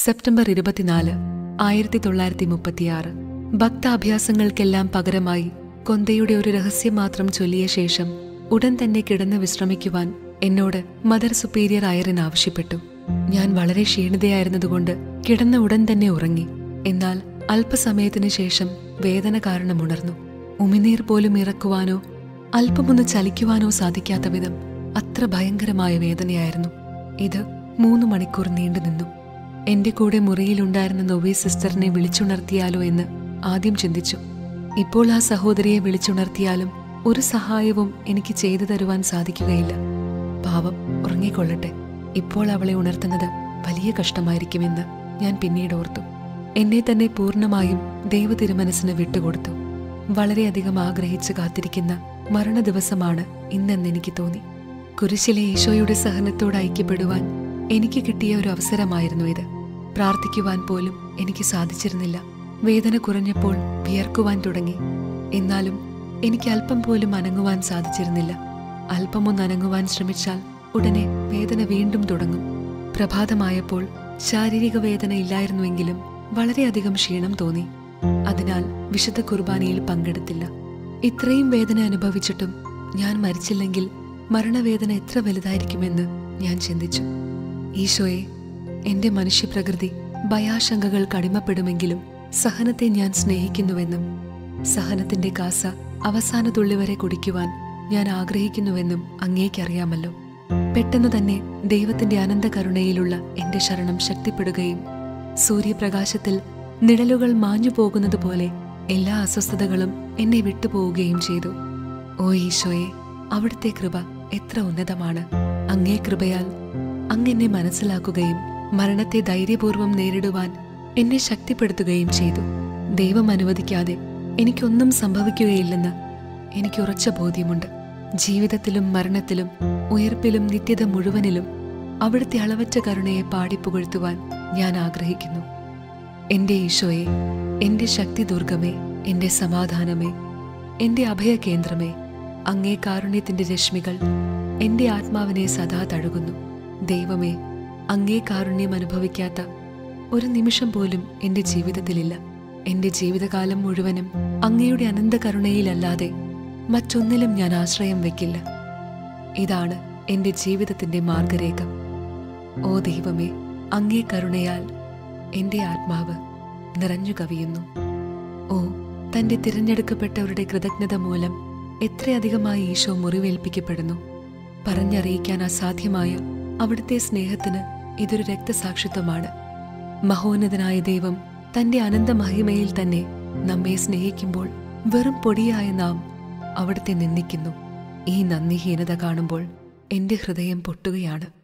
September ഇരുപത്തിനാല് ആയിരത്തി തൊള്ളായിരത്തി മുപ്പത്തിയാറ് ഭക്താഭ്യാസങ്ങൾക്കെല്ലാം പകരമായി കൊന്തയുടെ ഒരു രഹസ്യം മാത്രം ചൊല്ലിയ ശേഷം ഉടൻ തന്നെ കിടന്ന് വിശ്രമിക്കുവാൻ എന്നോട് മദർ സുപ്പീരിയർ അയറിൻ ആവശ്യപ്പെട്ടു ഞാൻ വളരെ ക്ഷീണിതയായിരുന്നതുകൊണ്ട് കിടന്ന ഉടൻ തന്നെ ഉറങ്ങി എന്നാൽ അല്പസമയത്തിനു ശേഷം വേദന കാരണം ഉണർന്നു ഉമിനീർ പോലും ഇറക്കുവാനോ അല്പമൊന്ന് ചലിക്കുവാനോ സാധിക്കാത്ത വിധം അത്ര ഭയങ്കരമായ വേദനയായിരുന്നു ഇത് മൂന്ന് മണിക്കൂർ നീണ്ടു നിന്നു എന്റെ കൂടെ മുറിയിലുണ്ടായിരുന്ന നൊവി സിസ്റ്ററിനെ വിളിച്ചുണർത്തിയാലോ എന്ന് ആദ്യം ചിന്തിച്ചു ഇപ്പോൾ ആ സഹോദരിയെ വിളിച്ചുണർത്തിയാലും ഒരു സഹായവും എനിക്ക് ചെയ്തു തരുവാൻ സാധിക്കുകയില്ല പാവം ഉറങ്ങിക്കൊള്ളട്ടെ ഇപ്പോൾ അവളെ ഉണർത്തുന്നത് വലിയ കഷ്ടമായിരിക്കുമെന്ന് ഞാൻ പിന്നീട് ഓർത്തു എന്നെ തന്നെ പൂർണ്ണമായും ദൈവ തിരുമനസ്സിന് വിട്ടുകൊടുത്തു വളരെയധികം ആഗ്രഹിച്ച് കാത്തിരിക്കുന്ന മരണ ദിവസമാണ് ഇന്നെന്ന് എനിക്ക് തോന്നി കുരിശിലെ ഈശോയുടെ സഹനത്തോട് ഐക്യപ്പെടുവാൻ എനിക്ക് കിട്ടിയ ഒരു അവസരമായിരുന്നു ഇത് പ്രാർത്ഥിക്കുവാൻ പോലും എനിക്ക് സാധിച്ചിരുന്നില്ല വേദന കുറഞ്ഞപ്പോൾ വിയർക്കുവാൻ തുടങ്ങി എന്നാലും എനിക്ക് അല്പം പോലും അനങ്ങുവാൻ സാധിച്ചിരുന്നില്ല അല്പമൊന്ന് അനങ്ങുവാൻ ശ്രമിച്ചാൽ ഉടനെ വേദന വീണ്ടും തുടങ്ങും പ്രഭാതമായപ്പോൾ ശാരീരിക വേദന ഇല്ലായിരുന്നുവെങ്കിലും വളരെയധികം ക്ഷീണം തോന്നി അതിനാൽ വിശുദ്ധ കുർബാനയിൽ പങ്കെടുത്തില്ല ഇത്രയും വേദന അനുഭവിച്ചിട്ടും ഞാൻ മരിച്ചില്ലെങ്കിൽ മരണവേദന എത്ര വലുതായിരിക്കുമെന്ന് ഞാൻ ചിന്തിച്ചു ഈശോയെ എന്റെ മനുഷ്യപ്രകൃതി ഭയാശങ്കകൾ കടിമപ്പെടുമെങ്കിലും സഹനത്തെ ഞാൻ സ്നേഹിക്കുന്നുവെന്നും സഹനത്തിന്റെ കാസ അവസാന തുള്ളി വരെ കുടിക്കുവാൻ ഞാൻ ആഗ്രഹിക്കുന്നുവെന്നും അങ്ങേക്കറിയാമല്ലോ പെട്ടെന്ന് തന്നെ ദൈവത്തിന്റെ അനന്ത കരുണയിലുള്ള എന്റെ ശരണം ശക്തിപ്പെടുകയും സൂര്യപ്രകാശത്തിൽ നിഴലുകൾ മാഞ്ഞു പോകുന്നത് പോലെ എല്ലാ അസ്വസ്ഥതകളും എന്നെ വിട്ടുപോവുകയും ചെയ്തു ഓ ഈശോയെ അവിടുത്തെ കൃപ എത്ര ഉന്നതമാണ് അങ്ങേ കൃപയാൽ അങ്ങെന്നെ മനസ്സിലാക്കുകയും മരണത്തെ ധൈര്യപൂർവ്വം നേരിടുവാൻ എന്നെ ശക്തിപ്പെടുത്തുകയും ചെയ്തു ദൈവം അനുവദിക്കാതെ എനിക്കൊന്നും സംഭവിക്കുകയില്ലെന്ന് എനിക്ക് ഉറച്ച ബോധ്യമുണ്ട് ജീവിതത്തിലും മരണത്തിലും ഉയർപ്പിലും നിത്യത മുഴുവനിലും അവിടുത്തെ അളവറ്റ കരുണയെ പാടിപ്പുകഴ്ത്തുവാൻ ഞാൻ ആഗ്രഹിക്കുന്നു എന്റെ ഈശോയെ എന്റെ ശക്തി ദുർഗമേ എന്റെ സമാധാനമേ എന്റെ അഭയകേന്ദ്രമേ അങ്ങേ കാരുണ്യത്തിന്റെ രശ്മികൾ എന്റെ ആത്മാവിനെ സദാ തഴുകുന്നു ദൈവമേ അങ്ങേ കാരുണ്യം അനുഭവിക്കാത്ത ഒരു നിമിഷം പോലും എന്റെ ജീവിതത്തിലില്ല എന്റെ ജീവിതകാലം മുഴുവനും അങ്ങയുടെ അനന്ത കരുണയിലല്ലാതെ മറ്റൊന്നിലും ഞാൻ ആശ്രയം വെക്കില്ല ഇതാണ് എന്റെ ജീവിതത്തിന്റെ മാർഗരേഖ ഓ ദൈവമേ അങ്ങേ കരുണയാൽ എന്റെ ആത്മാവ് നിറഞ്ഞു കവിയുന്നു ഓ തന്റെ തിരഞ്ഞെടുക്കപ്പെട്ടവരുടെ കൃതജ്ഞത മൂലം എത്രയധികമായി ഈശോ മുറിവേൽപ്പിക്കപ്പെടുന്നു പറഞ്ഞറിയിക്കാൻ അസാധ്യമായ അവിടുത്തെ സ്നേഹത്തിന് ഇതൊരു രക്തസാക്ഷിത്വമാണ് മഹോന്നതനായ ദൈവം തന്റെ അനന്ത മഹിമയിൽ തന്നെ നമ്മെ സ്നേഹിക്കുമ്പോൾ വെറും പൊടിയായ നാം അവിടുത്തെ നിന്ദിക്കുന്നു ഈ നന്ദിഹീനത കാണുമ്പോൾ എന്റെ ഹൃദയം പൊട്ടുകയാണ്